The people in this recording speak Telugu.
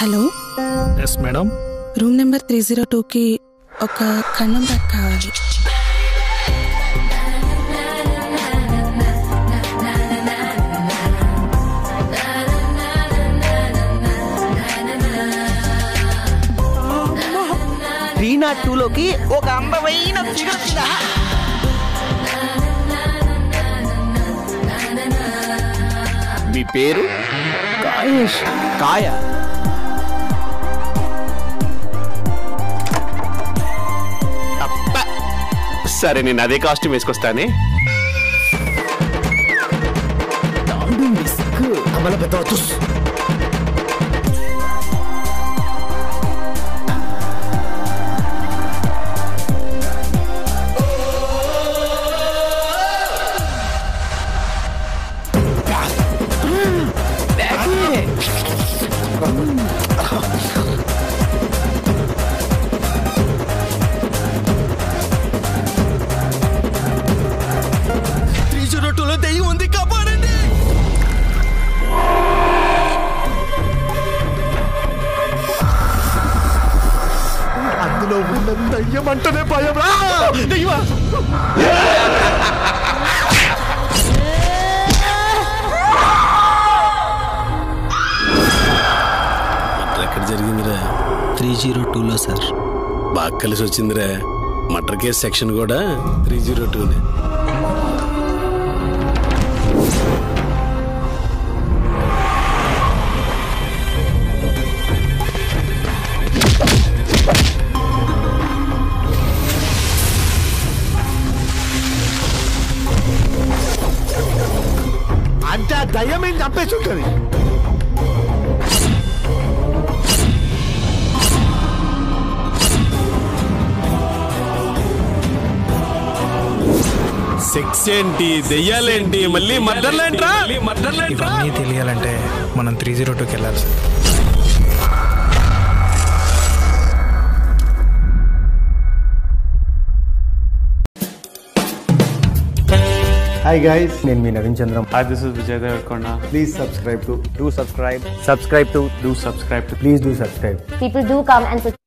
Hello yes madam room number three zero టూకి ఒక కన్నం బ్యాగ్ కావాలి త్రీ నాట్ టూ లోకి ఒక అందమైన ఫిగర్ వచ్చిందా మీ పేరు కాయేష్ కాయ అబ్బ! సరే నేను అదే కాస్ట్యూమ్ వేసుకొస్తానే కమల పెద్ద త్రీ జీరో టూలో దెయ్యం ఉంది కాపాడండి అందులో ఉన్న దయ్యం అంటేనే భయం రా దెయ్యమా మటర్ ఎక్కడ జరిగిందిరా త్రీ జీరో టూలో సార్ బాగా కలిసి వచ్చిందిరా మటర్ కేస్ సెక్షన్ కూడా త్రీ జీరో టూనే అంటే ఆ దయ్యం ఏం చంపేసి ఉంటుంది సెక్స్ ఏంటి దెయ్యాలేంటి మళ్ళీ మర్డర్లేంట్రా ఇవన్నీ తెలియాలంటే మనం త్రీ జీరో టూకి వెళ్ళాలి సార్ హాయ్ గైస్ నేను మీ Naveen Chandram Hi, this is Vijay Devarkonda. Please subscribe to do subscribe Subscribe to, do subscribe to please do subscribe people do come and